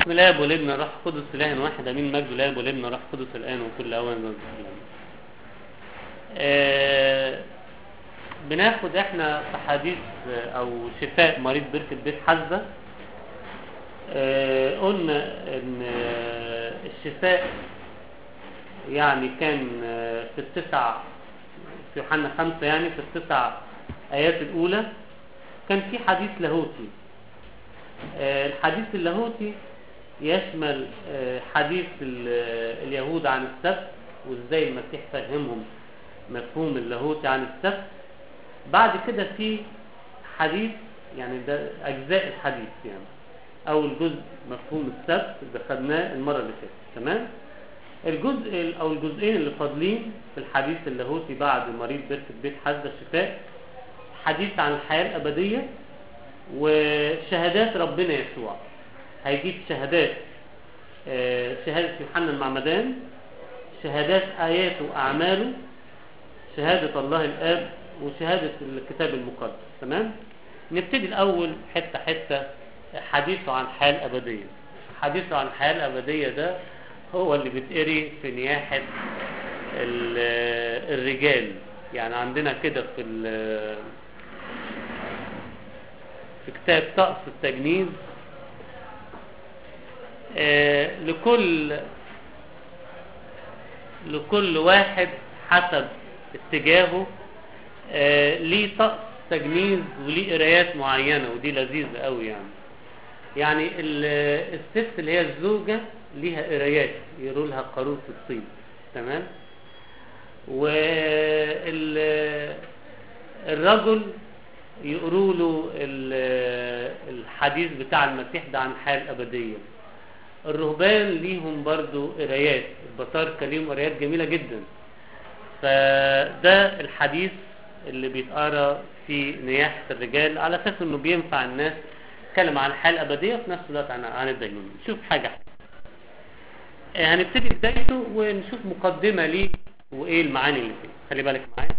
بسم الله والابن الروح القدس اله واحد امين مجد الاب والابن الروح القدس الان وكل اوان والسلام آه بناخد احنا في حديث او شفاء مريض بركة بيت حزة آه قلنا ان آه الشفاء يعني كان آه في التسع في يوحنا خمسة يعني في التسع ايات الاولى كان في حديث لاهوتي الحديث اللاهوتي يشمل حديث اليهود عن السبت وازاي المسيح فهمهم مفهوم اللاهوتي عن السبت بعد كده في حديث يعني ده اجزاء الحديث يعني اول جزء مفهوم السبت ده خدناه المره اللي فاتت تمام الجزء او الجزئين اللي فاضلين في الحديث اللاهوتي بعد مريض بركه بيت حزه الشفاء حديث عن الحياه الابديه وشهادات ربنا يسوع هيجيب شهادات شهادة يوحنا المعمدان شهادات آياته وأعماله شهادة الله الآب وشهادة الكتاب المقدس تمام نبتدي الأول حتة حتة حديثه عن الحياة الأبدية حديثه عن الحياة الأبدية ده هو اللي بيتقري في نياحة الرجال يعني عندنا كده في في كتاب طقس التجنيد آه لكل لكل واحد حسب اتجاهه آه ليه طقس تجنيد وليه قرايات معينة ودي لذيذة قوي يعني يعني الست اللي هي الزوجة ليها قرايات يقولوا لها قاروس الطيب تمام والرجل يقولوا له الحديث بتاع المسيح ده عن الحياة الأبدية الرهبان ليهم برضو قرايات البطاركة ليهم قرايات جميلة جدا فده الحديث اللي بيتقرا في نياحة الرجال على أساس إنه بينفع الناس تتكلم عن الحياة الأبدية وفي نفس الوقت عن عن الدينونة نشوف حاجة هنبتدي بدايته ونشوف مقدمة ليه وإيه المعاني اللي فيه خلي بالك معايا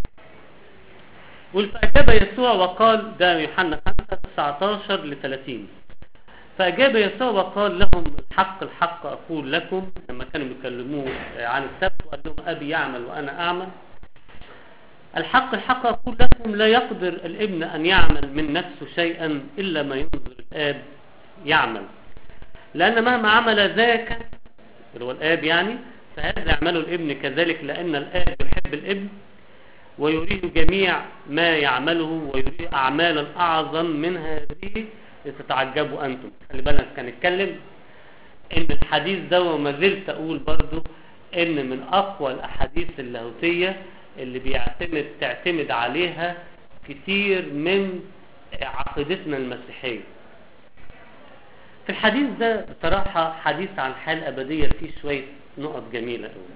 فأجاب يسوع وقال ده يوحنا 5 19 ل 30 فأجاب يسوع وقال لهم الحق الحق أقول لكم لما كانوا بيكلموه عن السبت وقال لهم أبي يعمل وأنا أعمل الحق الحق أقول لكم لا يقدر الابن أن يعمل من نفسه شيئا إلا ما ينظر الآب يعمل لأن مهما عمل ذاك اللي هو الآب يعني فهذا يعمله الابن كذلك لأن الآب يحب الابن ويريد جميع ما يعمله ويريد أعمالا أعظم من هذه لتتعجبوا أنتم خلي بالك كان اتكلم إن الحديث ده وما زلت أقول برضو إن من أقوى الأحاديث اللاهوتية اللي بيعتمد تعتمد عليها كتير من عقيدتنا المسيحية في الحديث ده بصراحة حديث عن الحياة الأبدية فيه شوية نقط جميلة أوي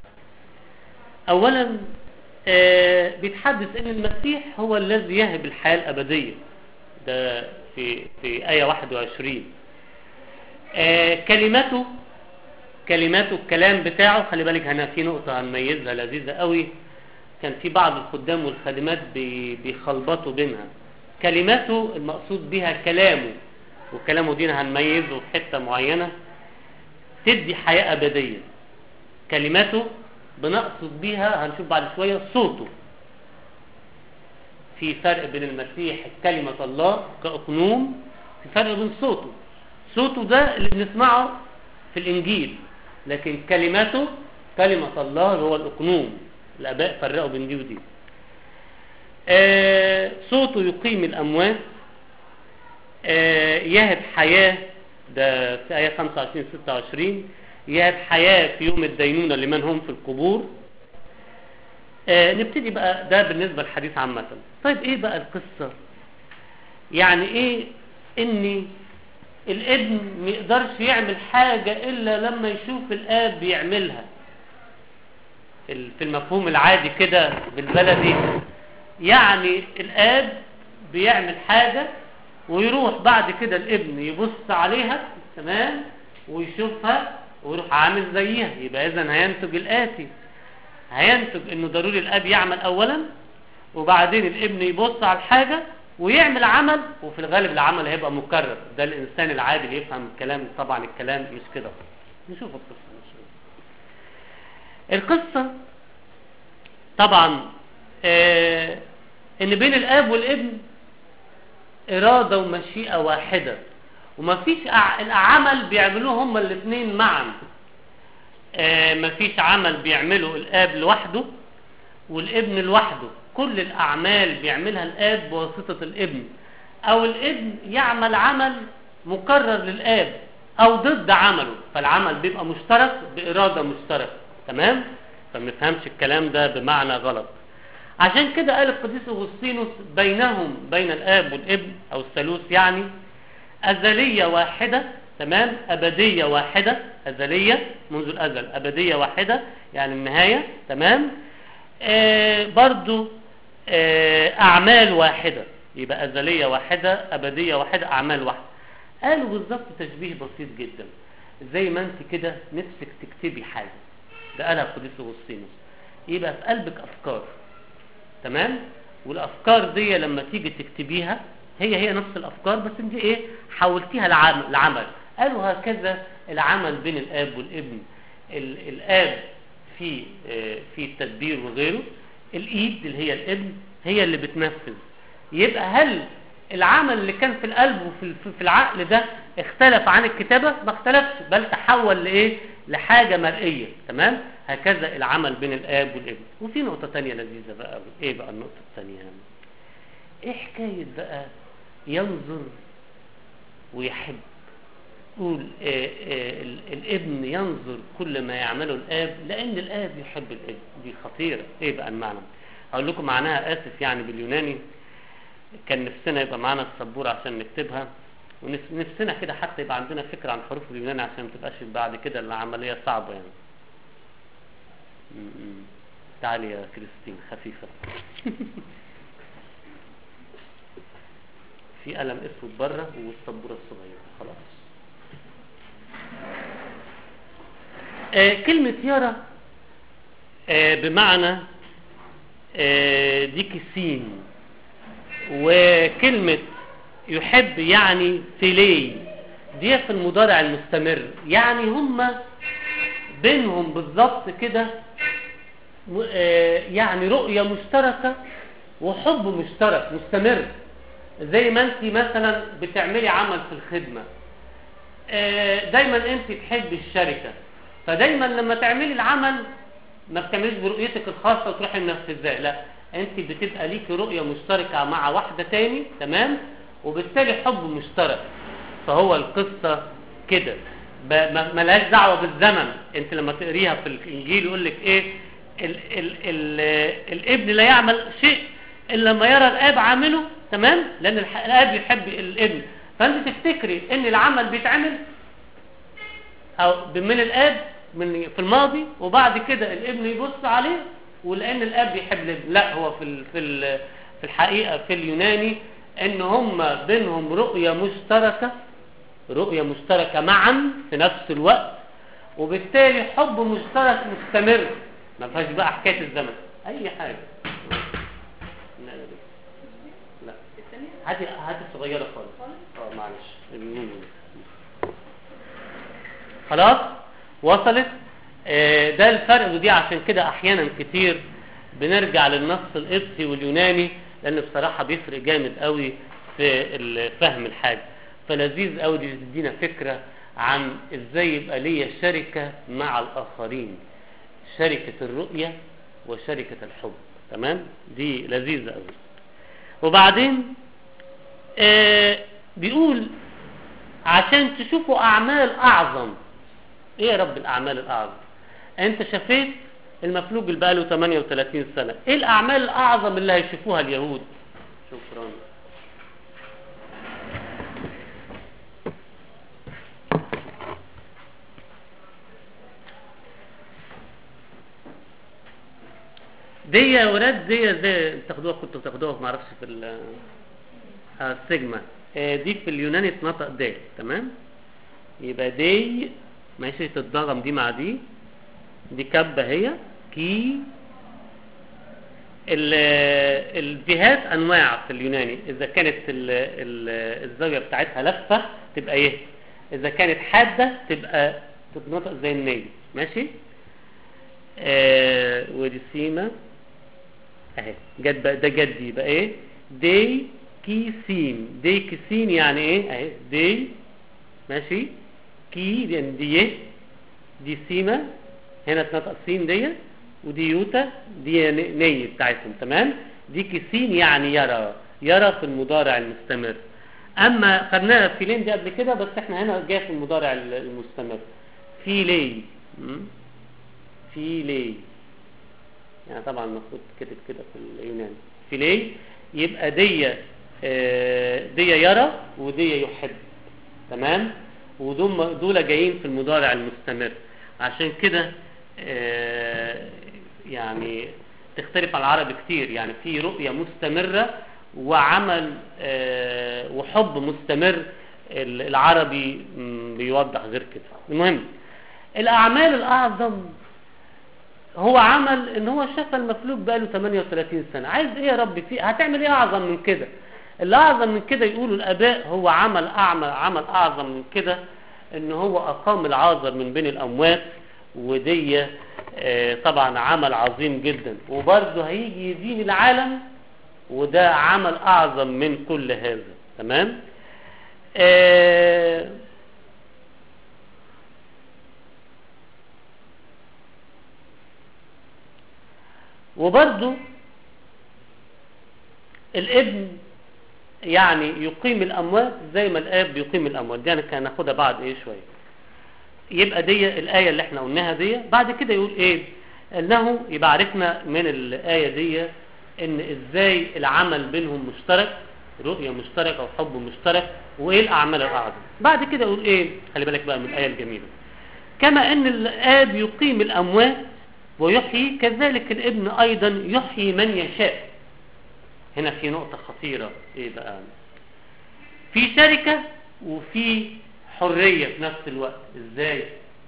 أولا آه بيتحدث ان المسيح هو الذي يهب الحياة الأبدية ده في في آية 21 آه كلمته كلماته الكلام بتاعه خلي بالك هنا في نقطة هنميزها لذيذة قوي كان في بعض الخدام والخادمات بي بيخلبطوا بينها كلماته المقصود بها كلامه وكلامه دي هنميزه في حتة معينة تدي حياة أبدية كلماته بنقصد بيها هنشوف بعد شوية صوته في فرق بين المسيح كلمة الله كأقنوم في فرق بين صوته صوته ده اللي بنسمعه في الإنجيل لكن كلماته كلمة الله هو الأقنوم الآباء فرقوا بين دي ودي آه صوته يقيم الأموات آه يهب حياة ده في آية 25 26 يهب حياة في يوم الدينونة لمن هم في القبور آه نبتدي بقى ده بالنسبة للحديث عامة طيب ايه بقى القصة يعني ايه ان الابن ما يقدرش يعمل حاجة الا لما يشوف الاب بيعملها في المفهوم العادي كده بالبلدي يعني الاب بيعمل حاجة ويروح بعد كده الابن يبص عليها تمام ويشوفها ويروح عامل زيها يبقى اذا هينتج الاتي هينتج انه ضروري الاب يعمل اولا وبعدين الابن يبص على الحاجة ويعمل عمل وفي الغالب العمل هيبقى مكرر ده الانسان العادي اللي يفهم الكلام طبعا الكلام مش كده نشوف القصه نشوف. القصه طبعا آه ان بين الاب والابن اراده ومشيئه واحده ومفيش أع- العمل بيعملوه هما الاثنين معا آه مفيش عمل بيعمله الاب لوحده والابن لوحده كل الاعمال بيعملها الاب بواسطه الابن او الابن يعمل عمل مكرر للاب او ضد عمله فالعمل بيبقى مشترك باراده مشتركه تمام فما نفهمش الكلام ده بمعنى غلط عشان كده قال القديس اغسطينوس بينهم بين الاب والابن او الثالوث يعني ازليه واحده تمام ابديه واحده ازليه منذ الازل ابديه واحده يعني النهايه تمام آه برضو آه اعمال واحده يبقى ازليه واحده ابديه واحده اعمال واحده قالوا بالظبط تشبيه بسيط جدا زي ما انت كده نفسك تكتبي حاجه ده قالها القديس اغسطينوس يبقى في قلبك افكار تمام والافكار دي لما تيجي تكتبيها هي هي نفس الافكار بس انت ايه حولتيها لعمل لعمل قالوا هكذا العمل بين الاب والابن ال- الاب في آه، في التدبير وغيره الايد اللي هي الابن هي اللي بتنفذ يبقى هل العمل اللي كان في القلب وفي في- في العقل ده اختلف عن الكتابه ما اختلفش بل تحول لايه لحاجه مرئيه تمام هكذا العمل بين الاب والابن وفي نقطه تانية لذيذه بقى ايه بقى النقطه الثانيه ايه حكايه بقى ينظر ويحب قول آه آه ال- الابن ينظر كل ما يعمله الاب لان الاب يحب الابن دي خطيره ايه بقى المعنى هقول لكم معناها اسف يعني باليوناني كان نفسنا يبقى معانا السبوره عشان نكتبها ونفسنا كده حتى يبقى عندنا فكره عن حروف اليوناني عشان ما تبقاش بعد كده العمليه صعبه يعني م- م. تعالي يا كريستين خفيفه في قلم اسود بره والسبوره الصغيره خلاص آه كلمة يرى آه بمعنى آه دي كسين وكلمة يحب يعني تلي دي في المضارع المستمر يعني هما بينهم بالظبط كده م- آه يعني رؤية مشتركة وحب مشترك مستمر زي ما انت مثلا بتعملي عمل في الخدمة آه، دايما انت تحبي الشركة فدايما لما تعملي العمل ما بتعمليش برؤيتك الخاصة وتروحي منفذاه لا انت بتبقى ليكي رؤية مشتركة مع واحدة تاني تمام وبالتالي حب مشترك فهو القصة كده ب- ما- ملهاش دعوة بالزمن انت لما تقريها في الانجيل يقول لك ايه ال ال ال الابن لا يعمل شيء الا لما يرى الاب عامله تمام لان الح- الاب يحب الابن فانت تفتكري ان العمل بيتعمل او من الاب من في الماضي وبعد كده الابن يبص عليه ولان الاب بيحب الابن لا هو في ال- في ال- في الحقيقه في اليوناني ان هم بينهم رؤيه مشتركه رؤيه مشتركه معا في نفس الوقت وبالتالي حب مشترك مستمر ما فيهاش بقى حكايه الزمن اي حاجه لا لا لا الثانية هاتي هاتي الصغيره خالص خالص اه معلش النون دي. خلاص وصلت آه، ده الفرق ودي عشان كده احيانا كتير بنرجع للنص القبطي واليوناني لان بصراحه بيفرق جامد قوي في ال- فهم الحاجه فلذيذ قوي دي بتدينا فكره عن ازاي يبقى ليا شركه مع الاخرين شركه الرؤيه وشركه الحب تمام دي لذيذه قوي وبعدين آه بيقول عشان تشوفوا اعمال اعظم ايه يا رب الاعمال الاعظم انت شفيت المفلوج اللي بقاله 38 سنه ايه الاعمال الاعظم اللي هيشوفوها اليهود شكرا دي يا ولاد دي زي تاخدوها كنتوا تاخدوها ما اعرفش في ال- آه، السيجما آه، دي في اليوناني اتنطق دي تمام يبقى دي ماشي تتضغم دي مع دي دي كبة هي كي ال- الجهات انواع في اليوناني اذا كانت ال- ال- الزاويه بتاعتها لفه تبقى يه اذا كانت حاده تبقى تتنطق زي النيل ماشي آه ودي سيما اهي جت بقى ده جت دي بقى ايه دي كيسين دي كيسين يعني ايه اهي دي ماشي كي دي دي إيه؟ دي سيما هنا اتنطق سين ديت ودي يوتا دي ن- ني بتاعتهم تمام دي كيسين يعني يرى يرى في المضارع المستمر اما خدناها في لين دي قبل كده بس احنا هنا جاي في المضارع ال- المستمر في لي م? في لي يعني طبعا المفروض كتب كده في اليوناني في لي يبقى دي آه، دي يرى ودي يحب تمام ودول دول جايين في المضارع المستمر عشان كده آه، يعني تختلف على العربي كتير يعني في رؤية مستمرة وعمل آه، وحب مستمر ال- العربي م، بيوضح غير كده المهم الأعمال الأعظم هو عمل ان هو شاف المفلوج بقاله 38 سنة عايز ايه يا رب فيه هتعمل ايه اعظم من كده اللي اعظم من كده يقولوا الاباء هو عمل اعمل عمل اعظم من كده ان هو اقام العازر من بين الاموات ودي آه، طبعا عمل عظيم جدا وبرضه هيجي يدين العالم وده عمل اعظم من كل هذا تمام آه وبرضه الابن يعني يقيم الاموات زي ما الاب بيقيم الاموات دي انا هناخدها بعد ايه شويه يبقى دي الايه اللي احنا قلناها دي بعد كده يقول ايه انه يبقى عرفنا من الايه دي ان ازاي العمل بينهم مشترك رؤيه مشتركه وحب مشترك وايه الاعمال الاعظم بعد كده يقول ايه خلي بالك بقى من الايه الجميله كما ان الاب يقيم الاموات ويحيي كذلك الابن ايضا يحيي من يشاء هنا في نقطة خطيرة ايه بقى في شركة وفي حرية في نفس الوقت ازاي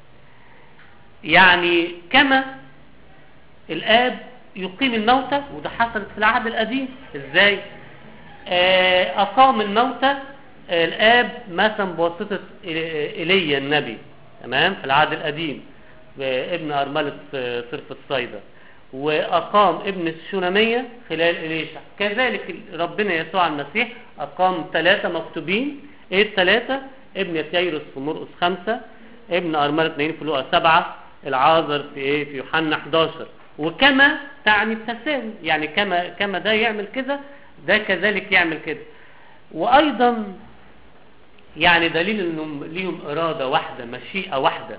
يعني كما الاب يقيم الموتى وده حصلت في العهد القديم ازاي آه، اقام الموتى آه، الاب مثلا بواسطة ايليا النبي تمام في العهد القديم ابن أرملة صرف الصيدة وأقام ابن الشونامية خلال إليشع كذلك ربنا يسوع المسيح أقام ثلاثة مكتوبين إيه الثلاثة ابن يتيرس في مرقس خمسة ابن أرملة اثنين في لوقا سبعة العازر في إيه في يوحنا 11 وكما تعني التساوي يعني كما كما ده يعمل كده ده كذلك يعمل كده وأيضا يعني دليل انهم ليهم إرادة واحدة مشيئة واحدة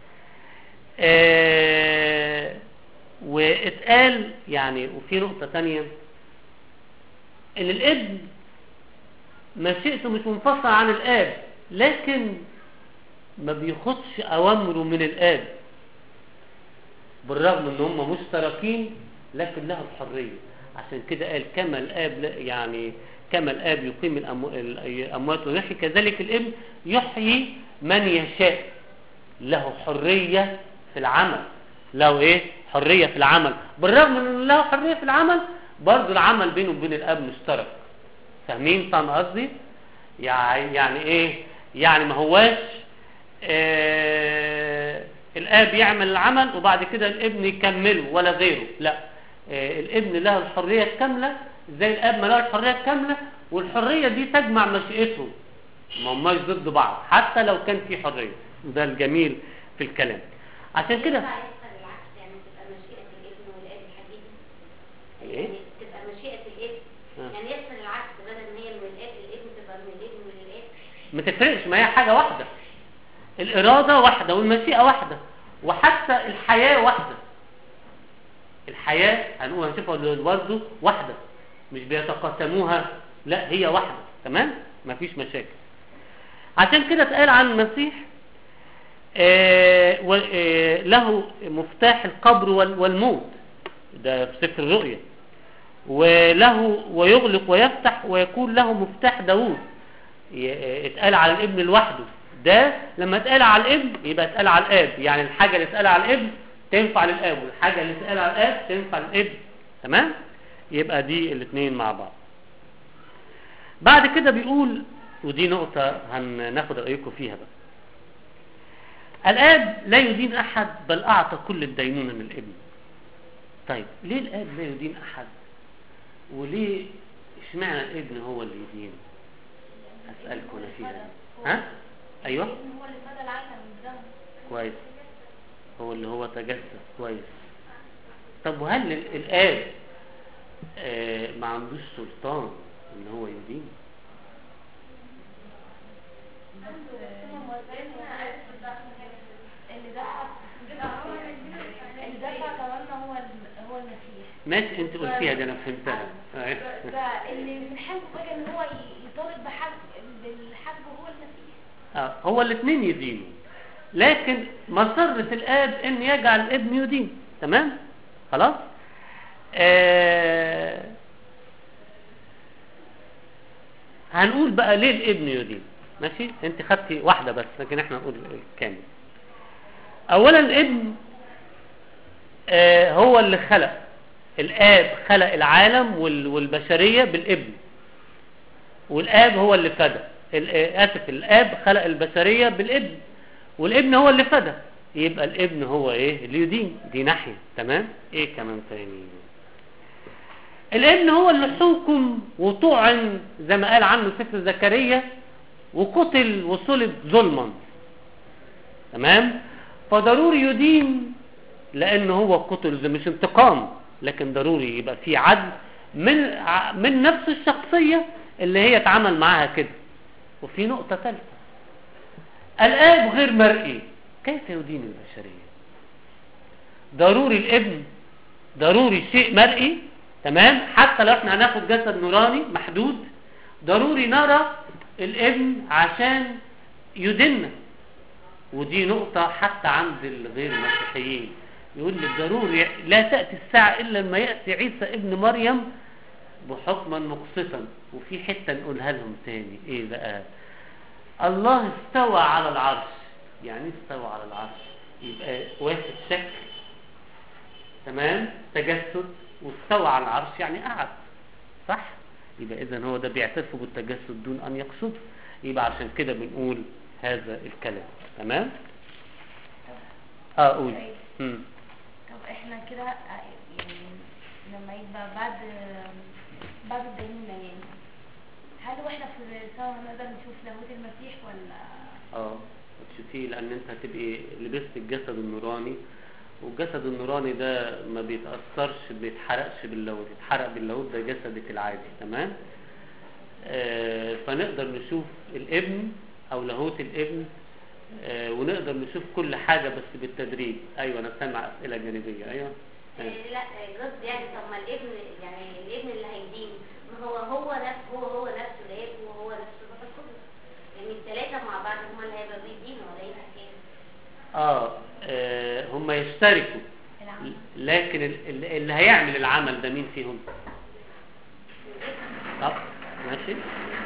آه واتقال يعني وفي نقطة تانية ان الابن مشيئته مش منفصلة عن الاب لكن ما بياخدش اوامره من الاب بالرغم ان هم مشتركين لكن له الحرية عشان كده قال كما الاب لا- يعني كما الاب يقيم الأمو- الاموات ويحيي كذلك الابن يحيي من يشاء له حرية في العمل له ايه حرية في العمل بالرغم من ان له حرية في العمل برضه العمل بينه وبين الاب مشترك فاهمين فاهم قصدي يعني يعني ايه يعني ما هواش آه الاب يعمل العمل وبعد كده الابن يكمله ولا غيره لا آه الابن له الحرية الكاملة زي الاب ما له الحرية الكاملة والحرية دي تجمع مشيئتهم ما هماش ضد بعض حتى لو كان في حرية ده الجميل في الكلام عشان كده ينفع يحصل العكس يعني تبقى مشيئة الابن والاب الحقيقي إيه؟ يعني تبقى مشيئة الابن آه. يعني يحصل العكس بدل ما هي من الاب للابن تبقى من الابن وللاب ما تفرقش ما هي حاجة واحدة الإرادة واحدة والمشيئة واحدة وحتى الحياة واحدة الحياة هنقول هنشوفها برضه واحدة مش بيتقاسموها لا هي واحدة تمام مفيش مشاكل عشان كده اتقال عن المسيح آه، و- آه، له مفتاح القبر وال- والموت ده في سفر الرؤيا وله ويغلق ويفتح ويكون له مفتاح داوود ي- اتقال على الابن لوحده ده لما اتقال على الابن يبقى اتقال على الاب يعني الحاجه اللي اتقال على الابن تنفع للاب والحاجه اللي اتقال على الاب تنفع للابن تمام يبقى دي الاثنين مع بعض بعد كده بيقول ودي نقطة هناخد رأيكم فيها بقى الآب لا يدين أحد بل أعطى كل الدينونة للابن طيب ليه الآب لا يدين أحد وليه اشمعنى الابن هو اللي يدين أسألكم أنا فيها دي. ها أيوه هو اللي فدى العالم من الزمن كويس هو اللي هو تجسد كويس طب وهل ال- الآب آه ما عندوش سلطان ان هو يدين اللي دفع اللي دفع ثمننا هو الم- هو المسيح ماشي انت قلتيها دي انا فهمتها أيوة. فاللي من حقه بقى ان هو ي- يطالب بحق بالحق هو المسيح آه، هو الاثنين يدينوا لكن مسرة الآب ان يجعل الابن يدين تمام خلاص آه هنقول بقى ليه الابن يدين ماشي انت خدتي واحدة بس لكن احنا نقول الكامل اولا الابن آه هو اللي خلق الاب خلق العالم وال- والبشرية بالابن والاب هو اللي فدى ال- آه، اسف الاب خلق البشريه بالابن والابن هو اللي فدى يبقى الابن هو ايه اللي يدين دي ناحيه تمام ايه كمان تاني الابن هو اللي حكم وطعن زي ما قال عنه سفر زكريا وقتل وصلب ظلما تمام فضروري يدين لان هو قتل ده مش انتقام لكن ضروري يبقى في عدل من ع- من نفس الشخصيه اللي هي اتعامل معاها كده وفي نقطه ثالثه الاب غير مرئي كيف يدين البشريه ضروري الابن ضروري شيء مرئي تمام حتى لو احنا هناخد جسد نوراني محدود ضروري نرى الابن عشان يدنا ودي نقطة حتى عند الغير المسيحيين يقول لك ضروري لا تأتي الساعة إلا لما يأتي عيسى ابن مريم بحكما مقسطا وفي حتة نقولها لهم تاني ايه بقى الله استوى على العرش يعني إيه استوى على العرش يبقى واخد شكل تمام تجسد واستوى على العرش يعني قعد صح يبقى اذا هو ده بيعترف بالتجسد دون ان يقصده يبقى عشان كده بنقول هذا الكلام تمام اه قول مم. طب احنا كده آه، يعني لما يبقى بعد بعد الدينونة يعني هل واحنا في السما هنقدر نشوف لاهوت المسيح ولا اه تشوفيه لان انت هتبقي لبست الجسد النوراني والجسد النوراني ده ما بيتأثرش بيتحرقش باللاهوت يتحرق باللاهوت ده جسدك العادي تمام آه فنقدر نشوف الابن او لاهوت الابن آه ونقدر نشوف كل حاجة بس بالتدريج ايوه انا سامع اسئلة جانبية ايوه آه. لا قصدي يعني طب ما الابن يعني الابن اللي هيدين ما هو هو نفسه هو هو نفسه الاب وهو نفسه الروح القدس يعني الثلاثه مع بعض هم اللي هيبقوا بيدينوا ولا ايه الحكايه؟ اه, آه هم يشتركوا العمل لكن ال- ال- اللي هيعمل العمل ده مين فيهم طب ماشي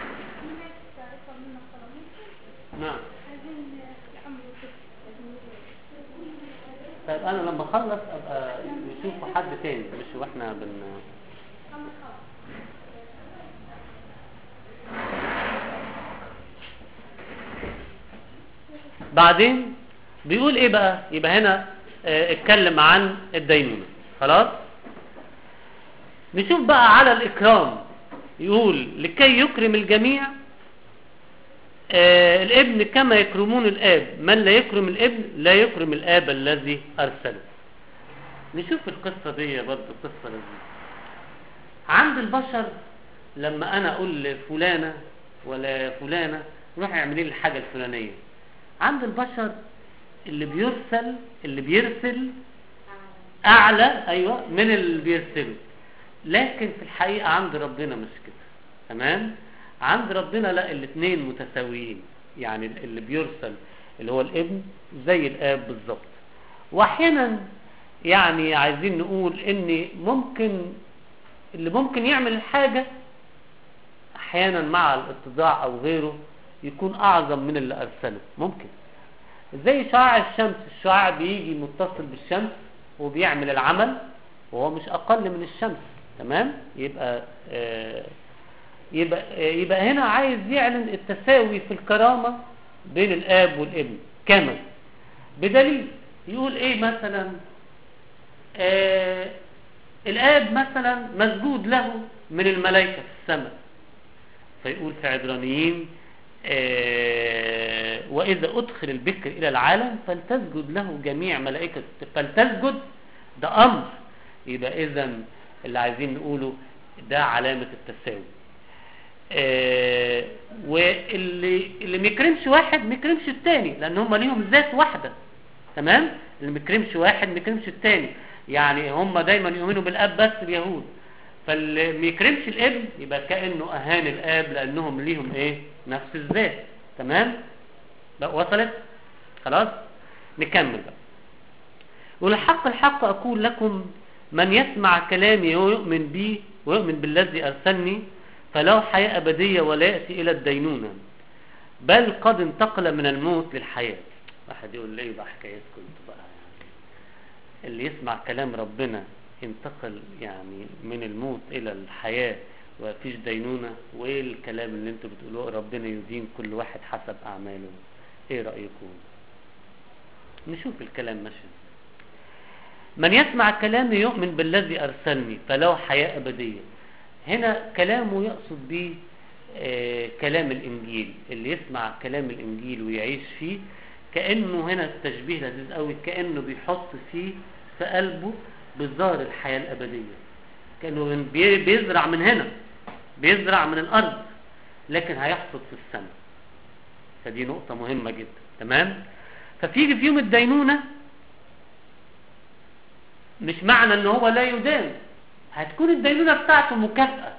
نعم طيب انا لما اخلص ابقى نشوف حد تاني مش واحنا بن بعدين بيقول ايه بقى يبقى هنا آه، اتكلم عن الدينونة خلاص نشوف بقى على الاكرام يقول لكي يكرم الجميع آه الابن كما يكرمون الاب من لا يكرم الابن لا يكرم الاب الذي ارسله نشوف القصة دي برضه قصة لذيذة عند البشر لما انا اقول لفلانة ولا فلانة روح اعملي لي الحاجة الفلانية عند البشر اللي بيرسل اللي بيرسل اعلى ايوه من اللي بيرسله لكن في الحقيقة عند ربنا مش كده تمام عند ربنا لا الاثنين متساويين يعني اللي بيرسل اللي هو الابن زي الاب بالظبط واحيانا يعني عايزين نقول ان ممكن اللي ممكن يعمل الحاجة احيانا مع الاتضاع او غيره يكون اعظم من اللي ارسله ممكن زي شعاع الشمس الشعاع بيجي متصل بالشمس وبيعمل العمل وهو مش اقل من الشمس تمام يبقى آه يبقى آه يبقى هنا عايز يعلن التساوي في الكرامة بين الاب والابن كما بدليل يقول ايه مثلا آه الاب مثلا مسجود له من الملائكة في السماء فيقول في عبرانيين آه وإذا أدخل البكر إلى العالم فلتسجد له جميع ملائكة فلتسجد ده أمر يبقى إذا اللي عايزين نقوله ده علامة التساوي آه واللي اللي ما يكرمش واحد ما يكرمش التاني لأن هم ليهم ذات واحدة تمام اللي ما يكرمش واحد ما يكرمش التاني يعني هم دايما يؤمنوا بالاب بس اليهود فاللي ما يكرمش الابن يبقى كانه اهان الاب لانهم ليهم ايه نفس الذات تمام بقى وصلت خلاص نكمل بقى والحق الحق اقول لكم من يسمع كلامي ويؤمن بي ويؤمن بالذي ارسلني فله حياه ابديه ولا ياتي الى الدينونه بل قد انتقل من الموت للحياه واحد يقول لي ايه بقى حكايتكم انتوا بقى يعني اللي يسمع كلام ربنا انتقل يعني من الموت الى الحياة ومفيش دينونة وايه الكلام اللي انتوا بتقولوه ربنا يدين كل واحد حسب اعماله ايه رأيكم نشوف الكلام ماشي من يسمع كلامي يؤمن بالذي ارسلني فله حياة ابدية هنا كلامه يقصد به آه كلام الانجيل اللي يسمع كلام الانجيل ويعيش فيه كانه هنا التشبيه لذيذ قوي كانه بيحط فيه في قلبه بذار الحياه الابديه كانه بيزرع من هنا بيزرع من الارض لكن هيحصد في السماء فدي نقطه مهمه جدا تمام ففيجي في يوم الدينونه مش معنى ان هو لا يدان هتكون الدينونه بتاعته مكافاه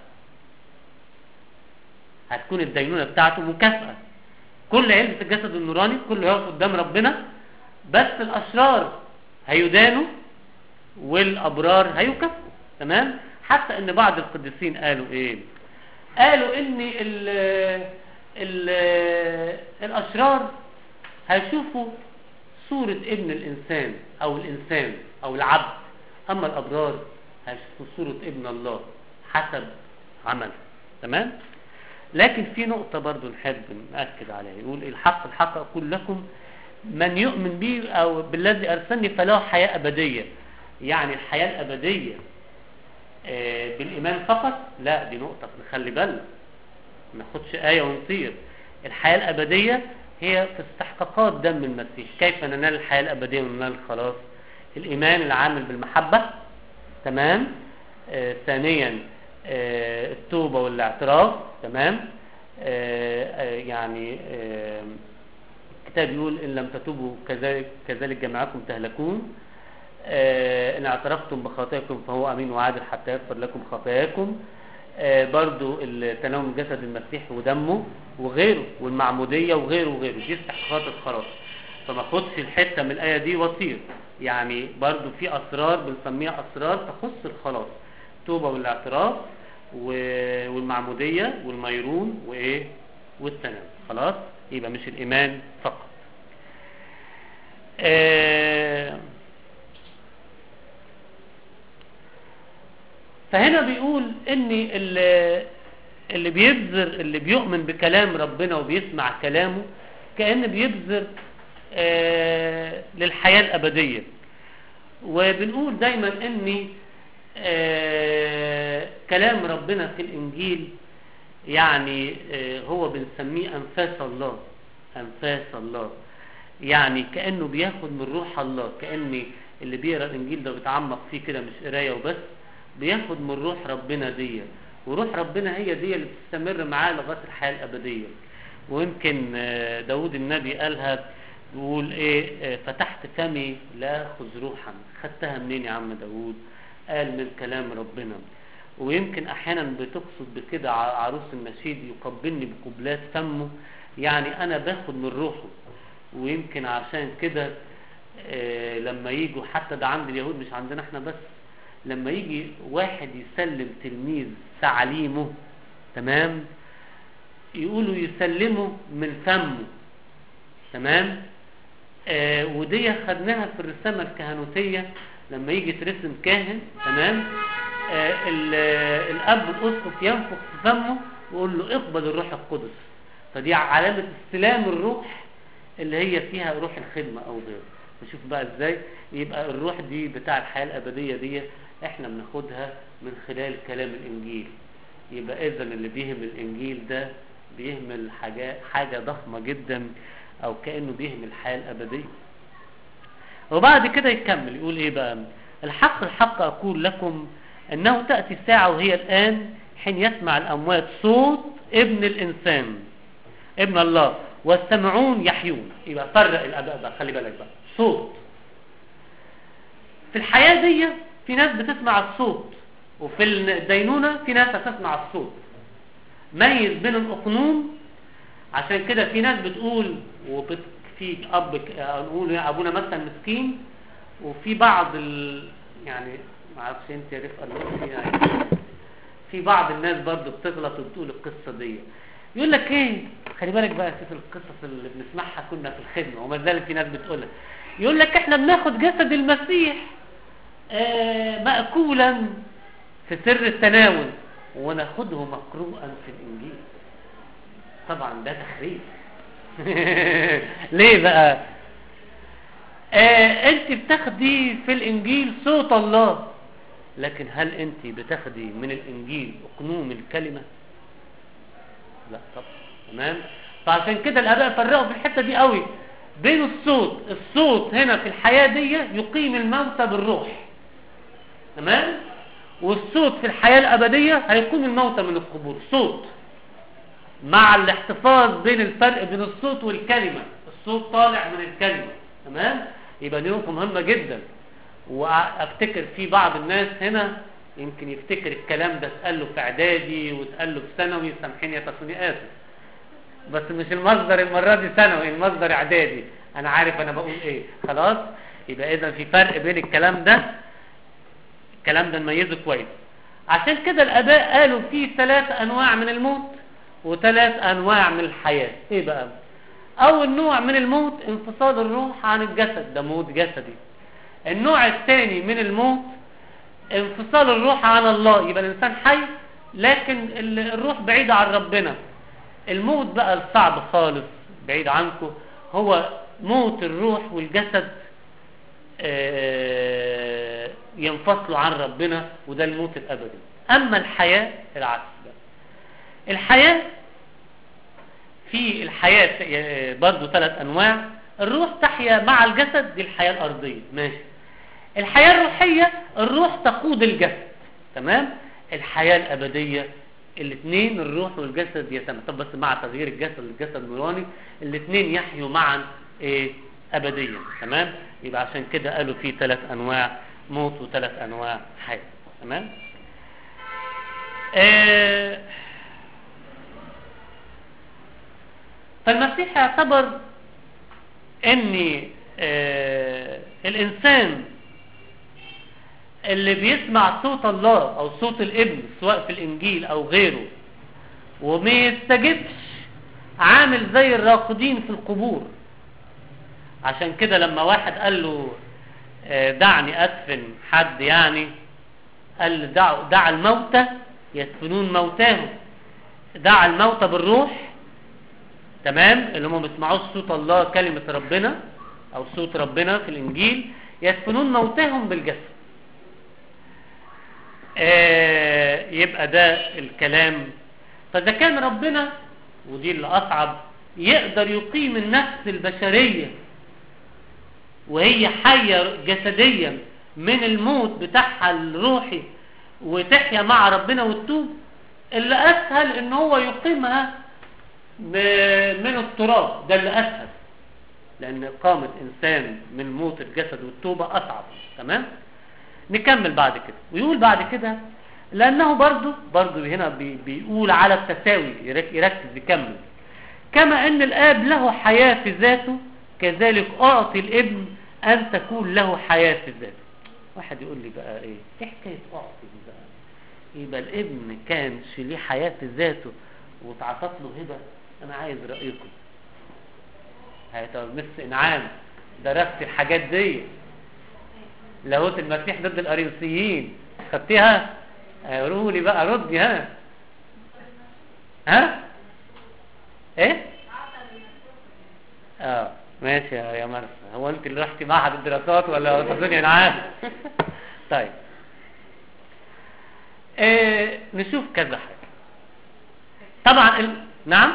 هتكون الدينونه بتاعته مكافاه كل علبة الجسد النوراني كله يقف قدام ربنا بس الأشرار هيدانوا والأبرار هيكافئوا تمام حتى ان بعض القديسين قالوا ايه قالوا ان ال ال الأشرار هيشوفوا صورة ابن الإنسان أو الإنسان أو العبد أما الأبرار هيشوفوا صورة ابن الله حسب عمله تمام لكن في نقطة برضو نحب نأكد عليها يقول الحق الحق أقول لكم من يؤمن بي أو بالذي أرسلني فله حياة أبدية يعني الحياة الأبدية آه بالإيمان فقط لا دي نقطة نخلي بالنا ما ناخدش آية ونطير الحياة الأبدية هي في استحقاقات دم المسيح كيف ننال الحياة الأبدية وننال الخلاص الإيمان العامل بالمحبة تمام آه ثانيا آه التوبة والاعتراف تمام آه آه يعني الكتاب يقول إن لم تتوبوا كذلك, كذلك جميعكم تهلكون إن اعترفتم بخطاياكم فهو أمين وعادل حتى يغفر لكم خطاياكم برضو تناول جسد المسيح ودمه وغيره والمعمودية وغيره وغيره دي استحقاقات الخلاص فما خدش الحتة من الآية دي وطير يعني برضو في أسرار بنسميها أسرار تخص الخلاص التوبة والاعتراف والمعمودية والميرون وإيه والتناول خلاص يبقى مش الإيمان فقط آه فهنا بيقول ان اللي, اللي بيبذر اللي بيؤمن بكلام ربنا وبيسمع كلامه كأن بيبذر آه للحياة الأبدية وبنقول دايما ان آه كلام ربنا في الإنجيل يعني آه هو بنسميه أنفاس الله أنفاس الله يعني كأنه بياخد من روح الله كأن اللي بيقرأ الإنجيل ده بيتعمق فيه كده مش قراية وبس بياخد من روح ربنا دي وروح ربنا هي دي اللي بتستمر معاه لغاية الحياة الأبدية ويمكن داود النبي قالها بيقول ايه فتحت فمي لا أخذ روحا خدتها منين يا عم داود قال من كلام ربنا ويمكن احيانا بتقصد بكده عروس النشيد يقبلني بقبلات فمه يعني انا باخد من روحه ويمكن عشان كده آه لما يجوا حتى ده عند اليهود مش عندنا احنا بس لما يجي واحد يسلم تلميذ تعليمه تمام يقولوا يسلمه من فمه تمام آه ودي خدناها في الرسامة الكهنوتية لما يجي ترسم كاهن تمام آه، ال- آه، الاب الاسقف ينفخ في فمه ويقول له اقبل الروح القدس فدي علامه استلام الروح اللي هي فيها روح الخدمه او غيره نشوف بقى ازاي يبقى الروح دي بتاع الحياه الابديه دي احنا بناخدها من خلال كلام الانجيل يبقى اذا اللي بيهم الانجيل ده بيهمل حاجه حاجه ضخمه جدا او كانه بيهمل الحياه الابديه وبعد كده يكمل يقول ايه بقى الحق الحق اقول لكم انه تاتي الساعه وهي الان حين يسمع الاموات صوت ابن الانسان ابن الله والسمعون يحيون يبقى فرق الاباء بقى خلي بالك بقى صوت في الحياه دي في ناس بتسمع الصوت وفي الدينونه في ناس هتسمع الصوت ميز بين الاقنوم عشان كده في ناس بتقول وبت في اب ك- آه، نقول يا ابونا مثلا مسكين وفي بعض ال... يعني ما اعرفش انت يا رفقه اللي يعني في بعض الناس برضه بتغلط وبتقول القصه دي يقول لك ايه خلي بالك بقى شوف القصص اللي بنسمعها كنا في الخدمه وما زال في ناس بتقولها يقول لك احنا بناخد جسد المسيح آه مأكولا في سر التناول وناخده مقروءا في الانجيل طبعا ده تخريف ليه بقى آه انت بتاخدي في الانجيل صوت الله لكن هل انت بتاخدي من الانجيل اقنوم الكلمه لا طبعا تمام فعشان كده الاباء فرقوا في الحته دي قوي بين الصوت الصوت هنا في الحياه دي يقيم الموتى بالروح تمام والصوت في الحياه الابديه هيقيم الموتى من القبور صوت مع الاحتفاظ بين الفرق بين الصوت والكلمه الصوت طالع من الكلمه تمام يبقى دي نقطه مهمه جدا وافتكر في بعض الناس هنا يمكن يفتكر الكلام ده اتقال له في اعدادي واتقال له في ثانوي سامحيني يا تصوني اسف بس مش المصدر المره دي ثانوي المصدر اعدادي انا عارف انا بقول ايه خلاص يبقى اذا في فرق بين الكلام ده الكلام ده نميزه كويس عشان كده الاباء قالوا في ثلاث انواع من الموت وثلاث انواع من الحياه ايه بقى اول نوع من الموت انفصال الروح عن الجسد ده موت جسدي النوع الثاني من الموت انفصال الروح عن الله يبقى الانسان حي لكن ال- الروح بعيدة عن ربنا الموت بقى الصعب خالص بعيد عنكم هو موت الروح والجسد آه، ينفصلوا عن ربنا وده الموت الابدي اما الحياة العكس بقى الحياة في الحياة آه، برضو ثلاث انواع الروح تحيا مع الجسد دي الحياة الارضية ماشي الحياة الروحية الروح تقود الجسد تمام الحياة الأبدية الاثنين الروح والجسد يتم طب بس مع تغيير الجسد للجسد النوراني الاثنين يحيوا معا ايه أبديا تمام يبقى عشان كده قالوا في ثلاث أنواع موت وثلاث أنواع حياة تمام آه فالمسيح يعتبر ان آه الانسان اللي بيسمع صوت الله او صوت الابن سواء في الانجيل او غيره وما يستجبش عامل زي الراقدين في القبور عشان كده لما واحد قال له آه، دعني ادفن حد يعني قال له دع, دع الموتى يدفنون موتاهم دع الموتى بالروح تمام اللي هم ما بيسمعوش صوت الله كلمة ربنا او صوت ربنا في الانجيل يدفنون موتاهم بالجسد آه يبقى ده الكلام فاذا كان ربنا ودي اللي اصعب يقدر يقيم النفس البشرية وهي حية جسديا من الموت بتاعها الروحي وتحيا مع ربنا وتتوب اللي اسهل ان هو يقيمها ب- من التراب ده اللي اسهل لان اقامة انسان من موت الجسد والتوبة اصعب تمام نكمل بعد كده ويقول بعد كده لانه برضو برضو هنا بي بيقول على التساوي يرك- يركز يكمل كما ان الاب له حياة في ذاته كذلك اعطي الابن ان تكون له حياة في ذاته واحد يقول لي بقى ايه ايه حكاية اعطي دي بقى يبقى الابن كانش ليه حياة في ذاته واتعطت له هبة انا عايز رأيكم هيبقى مس انعام درست الحاجات دي لاهوت المسيح ضد الاريوسيين خدتيها قولوا لي بقى ردي ها ها ايه اه ماشي يا يا مرسى هو انت اللي رحتي معهد الدراسات ولا تظني انا عارف طيب إيه نشوف كذا حاجه طبعا ال... نعم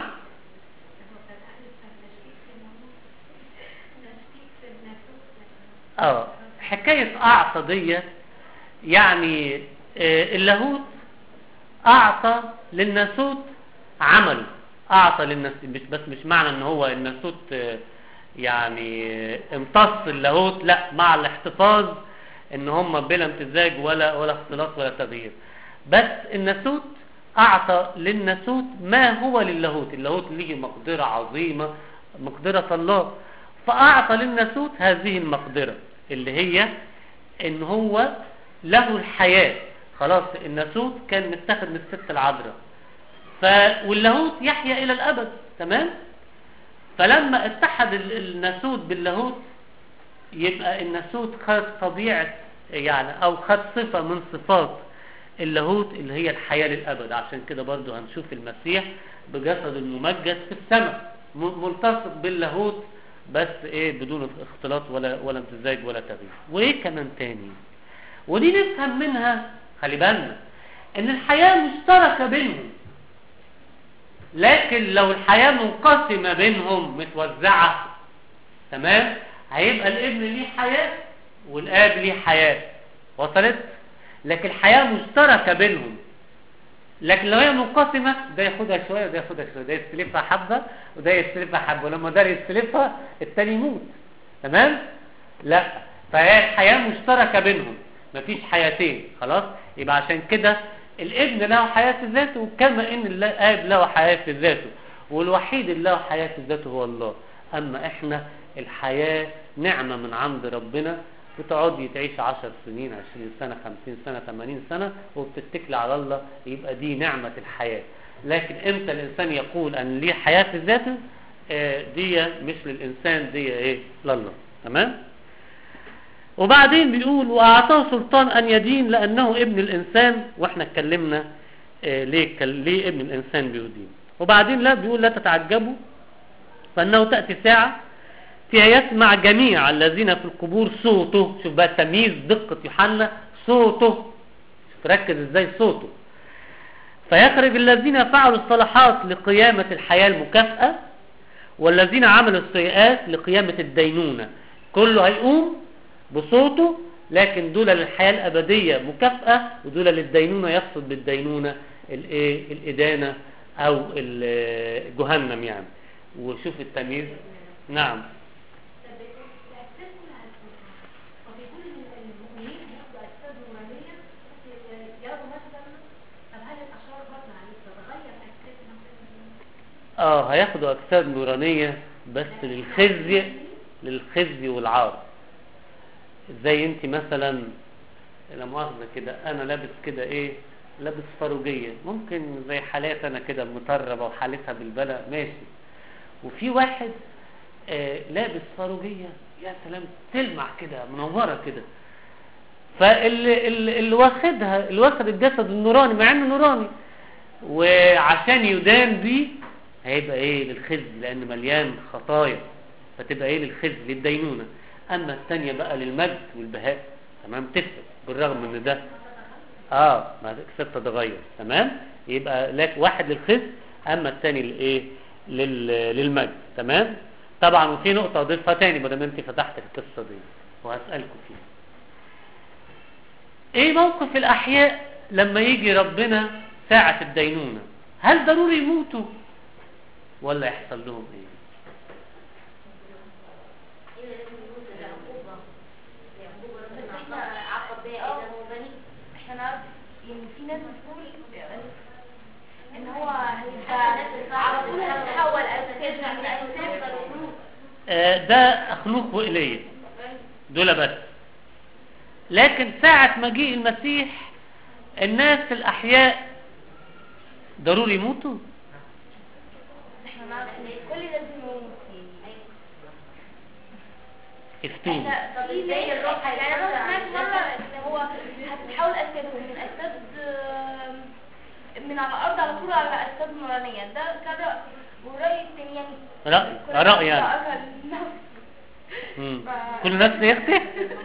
اه حكايه اعطى دي يعني آه، اللاهوت اعطى للناسوت عمله اعطى للناسوت مش بس مش معنى ان هو الناسوت آه، يعني آه، امتص اللاهوت لا مع الاحتفاظ ان هم بلا امتزاج ولا ولا اختلاط ولا تغيير بس الناسوت اعطى للناسوت ما هو للاهوت اللاهوت ليه مقدره عظيمه مقدره الله فاعطى للناسوت هذه المقدره اللي هي ان هو له الحياه خلاص الناسوت كان متاخد من الست العذراء ف واللاهوت يحيا الى الابد تمام فلما اتحد ال- الناسوت باللاهوت يبقى الناسوت خد طبيعه يعني او خد صفه من صفات اللاهوت اللي هي الحياه للابد عشان كده برضو هنشوف المسيح بجسد الممجد في السماء م- ملتصق باللاهوت بس ايه بدون اختلاط ولا ولا امتزاج ولا تغيير وايه كمان تاني ودي نفهم منها خلي بالنا ان الحياه مشتركه بينهم لكن لو الحياه منقسمه بينهم متوزعه تمام هيبقى الابن ليه حياه والاب ليه حياه وصلت لكن الحياه مشتركه بينهم لكن لو هي منقسمه ده ياخدها شويه وده ياخدها شويه ده يستلفها حبه وده يستلفها حبه ولما ده يستلفها التاني يموت تمام لا فهي الحياه مشتركه بينهم مفيش حياتين خلاص يبقى عشان كده الابن له حياه في ذاته كما ان الاب له حياه في ذاته والوحيد اللي له حياه في ذاته هو الله اما احنا الحياه نعمه من عند ربنا بتقعدي تعيش 10 سنين 20 سنه 50 سنه 80 سنه وبتتكلي على الله يبقى دي نعمه الحياه لكن امتى الانسان يقول ان ليه حياه في ذاته آه، دي مش للانسان دي ايه لله تمام وبعدين بيقول واعطاه سلطان ان يدين لانه ابن الانسان واحنا اتكلمنا آه، ليه كل- ليه ابن الانسان بيدين وبعدين لا بيقول لا تتعجبوا فانه تاتي ساعه فيها يسمع جميع الذين في القبور صوته شوف بقى تمييز دقه يوحنا صوته شوف ركز ازاي صوته فيخرج الذين فعلوا الصلاحات لقيامه الحياه المكافاه والذين عملوا السيئات لقيامه الدينونه كله هيقوم بصوته لكن دول للحياة الأبدية مكافأة ودول للدينونة يقصد بالدينونة الايه الإدانة أو ال- جهنم يعني وشوف التمييز نعم اه هياخدوا أجساد نورانية بس للخزي للخزي والعار زي انت مثلا لا مؤاخذة كده انا لابس كده ايه لابس فروجية ممكن زي حالات انا كده مطربة وحالتها بالبلاء ماشي وفي واحد آه لابس فروجية يا سلام تلمع كده منورة كده فاللي اللي اللي واخدها اللي واخد الجسد النوراني مع انه نوراني وعشان يدان بيه هيبقى ايه للخزي لان مليان خطايا فتبقى ايه للخزي للدينونة اما الثانية بقى للمجد والبهاء تمام تفرق بالرغم ان ده اه ما كسبت تتغير تمام يبقى لك واحد للخزي اما الثاني لايه لل... للمجد تمام طبعا وفي نقطة اضيفها تاني ما دام انت فتحت القصة دي وهسألكم فيها ايه موقف الاحياء لما يجي ربنا ساعة الدينونة هل ضروري يموتوا ولا يحصل لهم ايه ايه اللي لازم يموت ده عقوبة عقوبة ربنا عقب- عاقب بيها ادم وبنيه احنا نعرف يعني في ناس بتقول ان هو حتى الناس اللي هيبقى على طول صعبة هتتحول تتحول اساسا من اساس آه ده اخلوق وإليه دول بس لكن ساعة مجيء المسيح الناس الأحياء ضروري يموتوا احنا نعرف ان كل لازم يموت افتوني احنا طب ازاي الروح يعني انا هيتوزع سمعت على مره الناس؟ ان هو هو هتتحول اجسادهم من اجساد آم، من على الارض على طول على اجساد نورانيه ده كده قريب تاني يعني رأي كل آراء واحد يعني يقرأ لنفسه. مم. ف- كل الناس يختي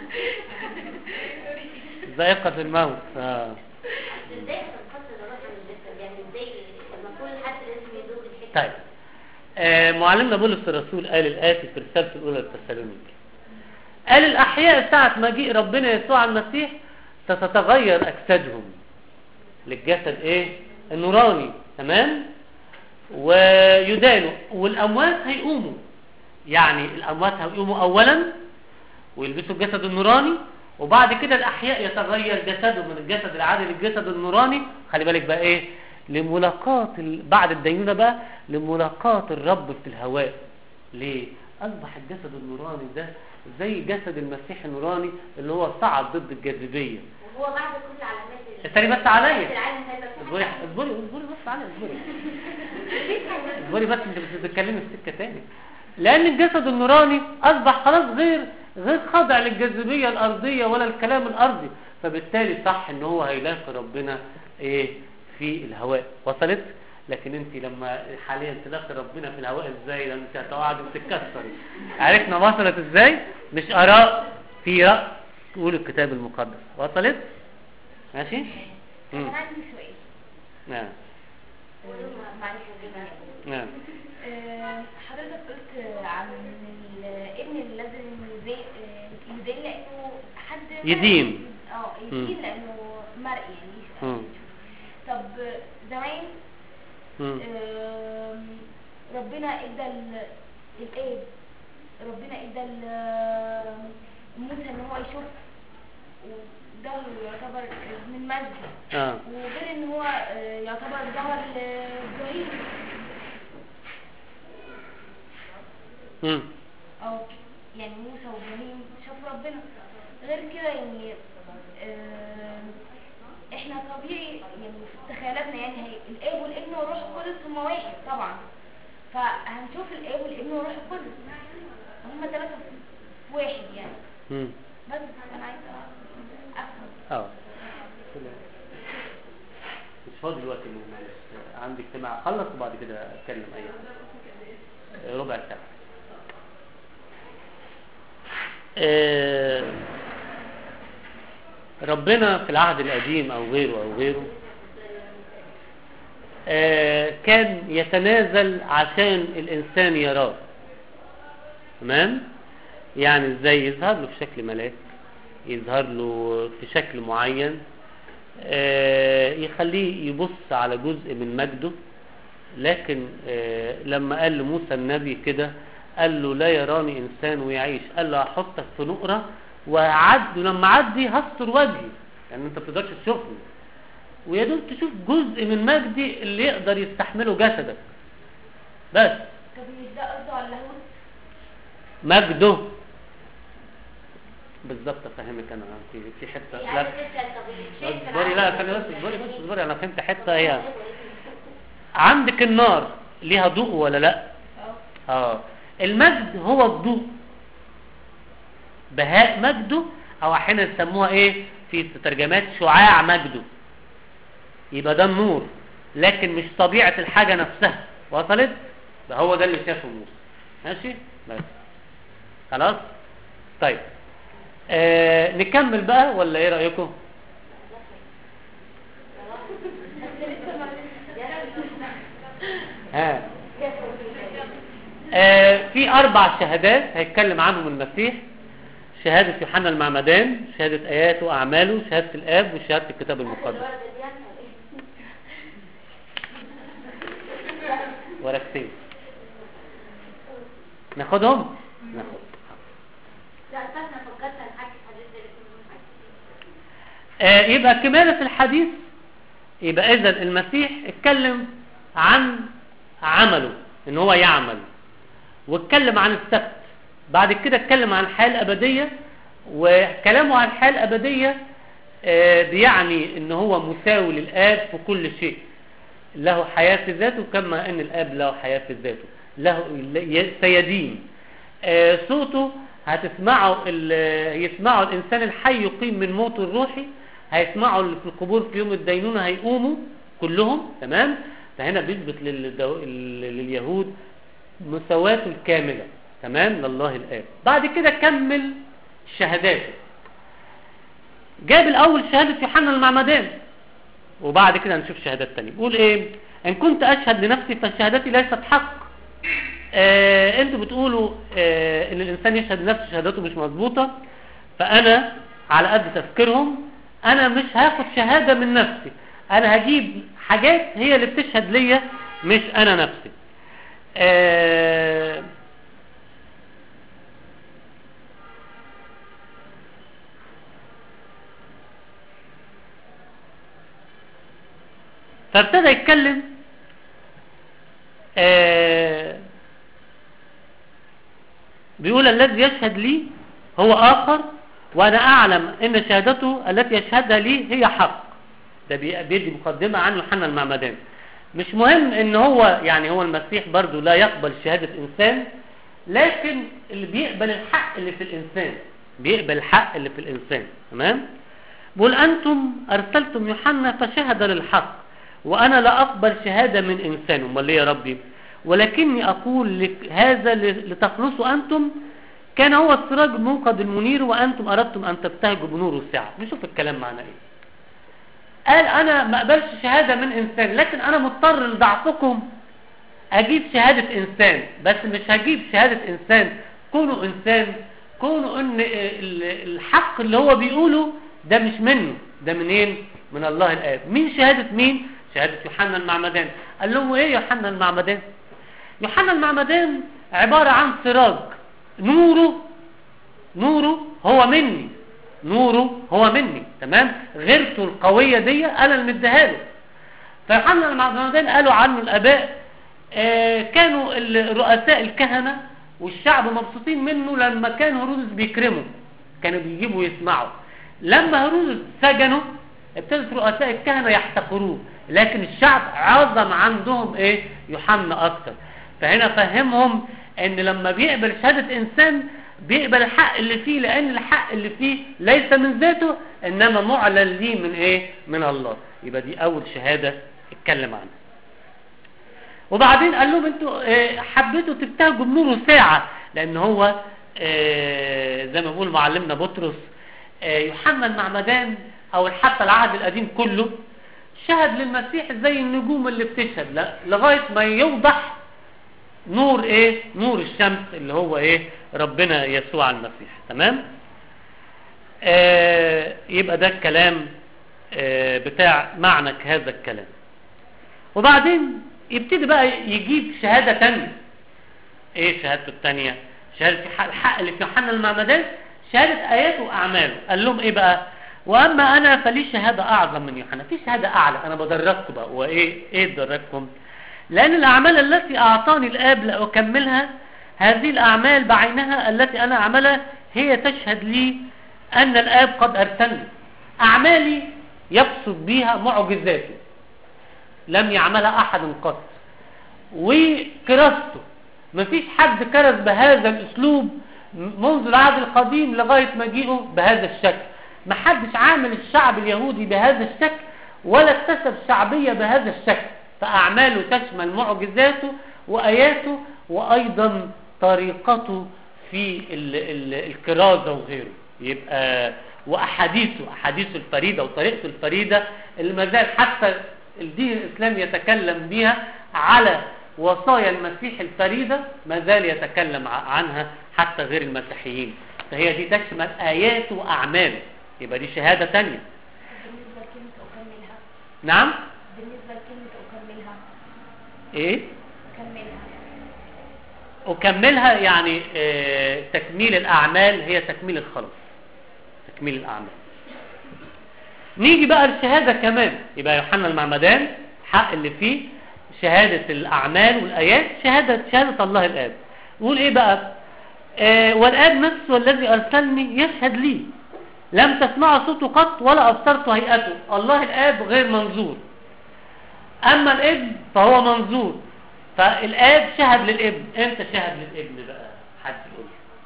ذائقة الموت اه ازاي هتنفصل الروح من الجسد يعني ازاي لما كل حد لازم يدوق الحته طيب آه معلمنا بولس الرسول قال الآتي في رسالته الأولى للتسالونيكي قال الأحياء ساعة مجيء ربنا يسوع المسيح ستتغير أجسادهم للجسد إيه؟ النوراني تمام؟ ويدانوا والأموات هيقوموا يعني الأموات هيقوموا أولا ويلبسوا الجسد النوراني وبعد كده الأحياء يتغير جسدهم من الجسد العادي للجسد النوراني خلي بالك بقى إيه لملاقاة ال... بعد الدينونة بقى لملاقاة الرب في الهواء ليه؟ أصبح الجسد النوراني ده زي جسد المسيح النوراني اللي هو صعد ضد الجاذبية وهو بعد كل علامات ال- استني بس عليا. العالم هيبقى في اصبري حاجة. اصبري اصبري بس عليا اصبري اصبري بس انت مش بتتكلمي في سكه تاني لان الجسد النوراني اصبح خلاص غير غير خاضع للجاذبيه الارضيه ولا الكلام الارضي فبالتالي صح ان هو هيلاقي ربنا ايه في الهواء وصلت لكن انت لما حاليا تلاقي ربنا في الهواء ازاي لان انت هتقعدي وتتكسري عرفنا وصلت ازاي مش اراء في راي قول الكتاب المقدس وصلت ماشي انا مم. عندي سؤال نعم آه، معلش يا جماعة. نعم آه، حضرتك قلت عن الابن اللي لازم يدين آه، يدين لانه حد يدين. اه مم. يدين لانه مرئي يعني مم. طب زمان مم. آم، ربنا ادى ال- الاب ربنا ادى ال- موسى ان هو يشوف وده يعتبر من مجد اه وغير ان هو آه، يعتبر ظهر لابراهيم مم. او يعني موسى وابراهيم شافوا ربنا غير كده يعني آه، احنا طبيعي يعني في تخيلاتنا يعني هي الاب والابن والروح القدس هما واحد طبعا فهنشوف الاب والابن والروح القدس هما ثلاثة في واحد يعني مم. بس انا عايزة افهم اه مش فاضي دلوقتي المهم معلش عندي اجتماع خلص وبعد كده اتكلم اي حاجه ربع ساعه آه، ربنا في العهد القديم او غيره او غيره آه، كان يتنازل عشان الانسان يراه تمام يعني ازاي يظهر له في شكل ملاك يظهر له في شكل معين آه، يخليه يبص على جزء من مجده لكن آه، لما قال لموسى النبي كده قال له لا يراني انسان ويعيش قال له هحطك في نقره وعد ولما اعدي هستر وجهي يعني انت ما بتقدرش تشوفني ويا دوب تشوف جزء من مجدي اللي يقدر يستحمله جسدك بس طب مش ده قصده على اللاهوت مجده بالظبط افهمك انا في في حته يعني لا تسأل طب الشيء اصبري لا ثانيه بس اصبري بس اصبري انا فهمت حته هي عندك النار ليها ضوء ولا لا اه اه المجد هو الضوء بهاء مجده او احيانا يسموها ايه في ترجمات شعاع مجده يبقى ده النور لكن مش طبيعه الحاجه نفسها وصلت ده هو ده اللي شافه موسى ماشي بس خلاص طيب آه نكمل بقى ولا ايه رايكم ها آه في اربع شهادات هيتكلم عنهم المسيح شهادة يوحنا المعمدان شهادة آياته وأعماله شهادة الآب وشهادة الكتاب المقدس ورقتين ناخدهم ناخد لا أساسا فكرت هنحكي حديث زي اللي كنا بنحكي. آه يبقى كمالة الحديث يبقى إذا المسيح اتكلم عن عمله إن هو يعمل واتكلم عن السبت بعد كده اتكلم عن الحياة الأبدية وكلامه عن الحياة الأبدية آه بيعني إن هو مساوي للآب في كل شيء له حياة في ذاته كما أن الآب له حياة في ذاته له سيدين آه صوته هتسمعوا ال- يسمعوا الانسان الحي يقيم من موته الروحي هيسمعوا اللي في القبور في يوم الدينونه هيقوموا كلهم تمام فهنا بيثبت للدو... لل- لليهود مساواته الكامله تمام لله الاب بعد كده كمل شهاداته جاب الاول شهاده يوحنا المعمدان وبعد كده هنشوف شهادات تانية بيقول ايه ان كنت اشهد لنفسي فشهادتي ليست حق آه انتوا بتقولوا آه ان الانسان يشهد لنفسه شهادته مش مظبوطه فانا على قد تفكيرهم انا مش هاخد شهاده من نفسي انا هجيب حاجات هي اللي بتشهد ليا مش انا نفسي آه فابتدى يتكلم آه بيقول الذي يشهد لي هو آخر وأنا أعلم أن شهادته التي يشهدها لي هي حق ده بي- بيدي مقدمة عن يوحنا المعمدان مش مهم ان هو يعني هو المسيح برضو لا يقبل شهادة انسان لكن اللي بيقبل الحق اللي في الانسان بيقبل الحق اللي في الانسان تمام بقول أنتم أرسلتم يوحنا فشهد للحق وأنا لا أقبل شهادة من إنسان أمال ليه يا ربي ولكني أقول لك هذا ل- لتخلصوا أنتم كان هو السراج الموقد المنير وأنتم أردتم أن تبتهجوا بنور الساعة نشوف الكلام معناه إيه قال أنا ما أقبلش شهادة من إنسان لكن أنا مضطر لضعفكم أجيب شهادة إنسان بس مش هجيب شهادة إنسان كونه إنسان كونه إن ال- الحق اللي هو بيقوله ده مش منه ده منين من الله الآب مين شهادة مين شهادة يوحنا المعمدان قال لهم ايه يوحنا المعمدان يوحنا المعمدان عبارة عن سراج نوره نوره هو مني نوره هو مني تمام غيرته القوية دي انا اللي مديها له فيوحنا المعمدان قالوا عنه الاباء آه كانوا ال- رؤساء الكهنة والشعب مبسوطين منه لما كان هرودس بيكرمه كانوا بيجيبوا يسمعوا لما هرودس سجنه ابتدت رؤساء الكهنة يحتقروه لكن الشعب عظم عندهم ايه يوحنا اكتر فهنا فهمهم ان لما بيقبل شهادة انسان بيقبل الحق اللي فيه لان الحق اللي فيه ليس من ذاته انما معلن ليه من ايه من الله يبقى دي اول شهادة اتكلم عنها وبعدين قال لهم انتوا آه، حبيتوا تبتهجوا بنور ساعة لان هو آه، زي ما بيقول معلمنا بطرس آه، يوحنا المعمدان او حتى العهد القديم كله شهد للمسيح زي النجوم اللي بتشهد لا لغاية ما يوضح نور ايه نور الشمس اللي هو ايه ربنا يسوع المسيح تمام آه يبقى ده الكلام آه بتاع معنى هذا الكلام وبعدين يبتدي بقى يجيب شهادة تانية ايه شهادته التانية شهادة الحق- الحق اللي في يوحنا المعمدان شهادة آياته وأعماله قال لهم ايه بقى وأما أنا فلي شهادة أعظم من يوحنا في شهادة أعلى أنا بدرجكم بقى وإيه إيه بدرجكم لأن الأعمال التي أعطاني الآب لأكملها هذه الأعمال بعينها التي أنا أعملها هي تشهد لي أن الآب قد أرسلني أعمالي يقصد بها معجزاته لم يعملها أحد قط وكراسته مفيش حد كرس بهذا الأسلوب منذ العهد القديم لغاية مجيئه بهذا الشكل محدش عامل الشعب اليهودي بهذا الشكل ولا اكتسب شعبية بهذا الشكل فأعماله تشمل معجزاته وآياته وأيضا طريقته في ال ال الكرازة وغيره يبقى وأحاديثه أحاديثه الفريدة وطريقته الفريدة اللي ما زال حتى الدين الإسلامي يتكلم بها على وصايا المسيح الفريدة ما زال يتكلم ع- عنها حتى غير المسيحيين فهي دي تشمل آياته وأعماله يبقى دي شهادة تانية بالنسبة لكلمة أكملها نعم بالنسبة لكلمة أكملها ايه أكملها أكملها يعني آه، تكميل الأعمال هي تكميل الخلاص تكميل الأعمال نيجي بقى الشهادة كمان يبقى يوحنا المعمدان حق اللي فيه شهادة الأعمال والآيات شهادة شهادة الله الآب يقول إيه بقى آه والآب نفسه الذي أرسلني يشهد لي لم تسمعوا صوته قط ولا أبصرت هيئته الله الآب غير منظور أما الابن فهو منظور فالآب شهد للابن امتى شهد للابن بقى حد يقول لي؟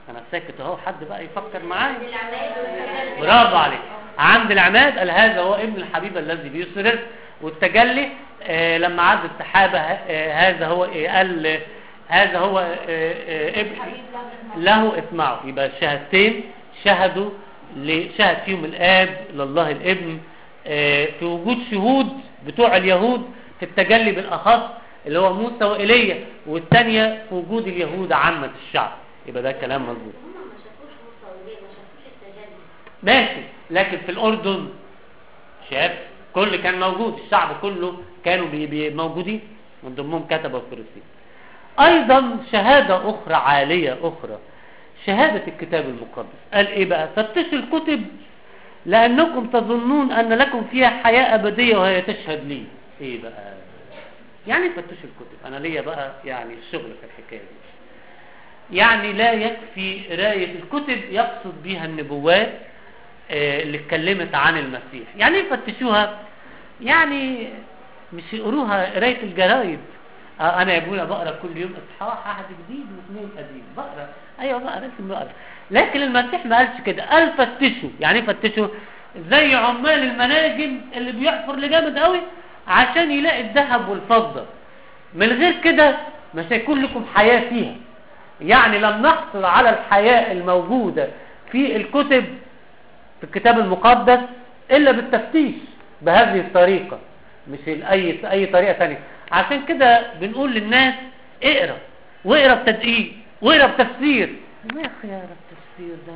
انا ساكت اهو حد بقى يفكر معايا العماد والتجلي برافو عليك عند العماد قال هذا هو ابن الحبيب الذي بيسرر والتجلي آه لما عد السحابه آه هذا هو آه قال آه، هذا هو آه آه ابن له اسمعوا يبقى الشهادتين شهدوا ل- شهد فيهم الاب لله الابن آه في وجود شهود بتوع اليهود في التجلي بالاخص اللي هو موسى وايليا والثانيه في وجود اليهود عامه الشعب يبقى ده كلام مظبوط هم ما شافوش موسى وليه ما شافوش التجلي ماشي لكن في الأردن شاف كل كان موجود الشعب كله كانوا بي بي موجودين من ضمنهم كتبة وفريسيين أيضا شهادة أخرى عالية أخرى شهادة الكتاب المقدس قال إيه بقى فتشوا الكتب لأنكم تظنون أن لكم فيها حياة أبدية وهي تشهد لي إيه بقى يعني فتشوا الكتب أنا ليا بقى يعني الشغل في الحكاية دي يعني لا يكفي قراية الكتب يقصد بها النبوات آه، اللي اتكلمت عن المسيح يعني ايه يفتشوها يعني مش يقروها قراية الجرايد آه انا يا ابونا بقرا كل يوم اصحاح احد جديد واثنين قديم بقرا ايوه بقرا اسم بقرا لكن المسيح ما قالش كده قال فتشوا يعني ايه فتشوا زي عمال المناجم اللي بيحفر لجامد قوي عشان يلاقي الذهب والفضه من غير كده مش هيكون لكم حياه فيها يعني لم نحصل على الحياه الموجوده في الكتب في الكتاب المقدس الا بالتفتيش بهذه الطريقه مش اي اي طريقه ثانيه عشان كده بنقول للناس اقرا واقرا بتدقيق واقرا بتفسير ما يا اخي اقرا بتفسير ده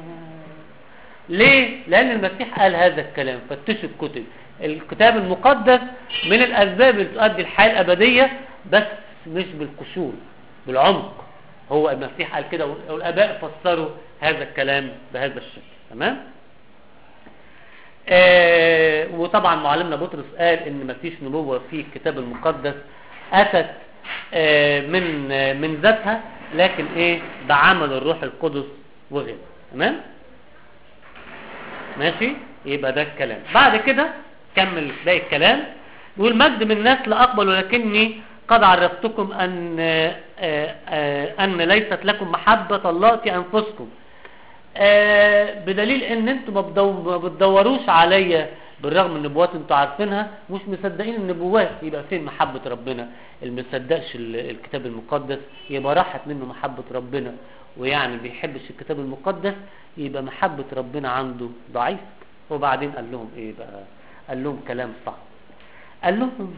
ليه لان المسيح قال هذا الكلام فتشوا الكتب الكتاب المقدس من الاسباب اللي تؤدي الحياه الابديه بس مش بالقشور بالعمق هو المسيح قال كده والاباء فسروا هذا الكلام بهذا الشكل تمام آه وطبعا معلمنا بطرس قال ان مفيش نبوه في الكتاب المقدس اتت آه من آه من ذاتها لكن ايه بعمل الروح القدس وغيره تمام ماشي يبقى ده الكلام بعد كده كمل باقي الكلام يقول مجد من الناس لا اقبل ولكني قد عرفتكم ان آه آه ان ليست لكم محبه الله في انفسكم آه بدليل ان انتم ما بدو- ما بتدوروش عليا بالرغم من النبوات انتوا عارفينها مش مصدقين النبوات يبقى فين محبة ربنا اللي مصدقش ال- الكتاب المقدس يبقى راحت منه محبة ربنا ويعني بيحبش الكتاب المقدس يبقى محبة ربنا عنده ضعيف وبعدين قال لهم ايه بقى قال لهم كلام صعب قال لهم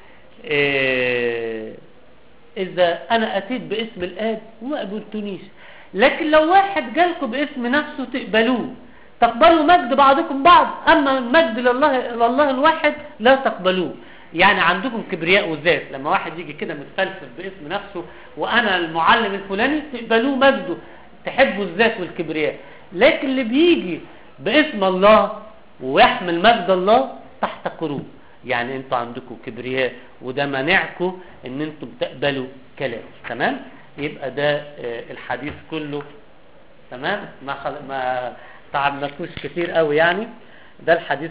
إيه اذا انا اتيت باسم الاب وما قبلتونيش لكن لو واحد جالكم باسم نفسه تقبلوه تقبلوا مجد بعضكم بعض اما المجد لله لله الواحد لا تقبلوه يعني عندكم كبرياء وذات لما واحد يجي كده متفلسف باسم نفسه وانا المعلم الفلاني تقبلوه مجده تحبوا الذات والكبرياء لكن اللي بيجي باسم الله ويحمل مجد الله تحتقروه يعني انتوا عندكم كبرياء وده مانعكم ان انتم تقبلوا كلام تمام يبقى ده آه، الحديث كله تمام ما خل... ما تعبناكوش كتير قوي يعني ده الحديث